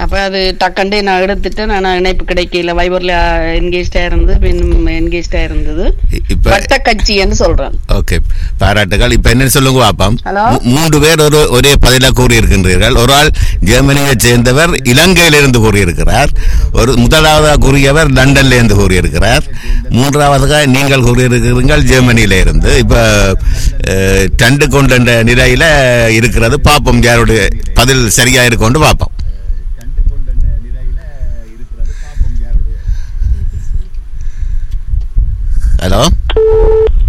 அப்ப அது டக்கண்டே நான் எடுத்துட்டு நான் இணைப்பு கிடைக்கல வைபர்ல என்கேஜ்டா இருந்து பின்னும் என்கேஜ்டா இருந்தது இ- இப்ப வட்ட கட்சின்னு சொல்றேன் ஓகே பாராட்டுகள் இப்ப என்ன சொல்லுங்க பாப்போம் ஹலோ. மூ- மூன்று பேர் ஒரு ஒரே பதிலா கூறியிருக்கின்றீர்கள் ஒரு ஆள் ஜெர்மனியைச் சேர்ந்தவர் இலங்கையிலிருந்து கூறியிருக்கிறார் ஒரு முதலாவதாக கூறியவர் லண்டன்ல இருந்து கூறியிருக்கிறார் மூன்றாவதாக நீங்கள் கூறியிருக்கிறீர்கள் ஜெர்மனியில இருந்து இப்ப அஹ், டண்டு கொண்ட நிலையில இருக்கிறது பாப்போம் யாருடைய பதில் சரியா இருக்கொண்டு பாப்போம் ஹலோ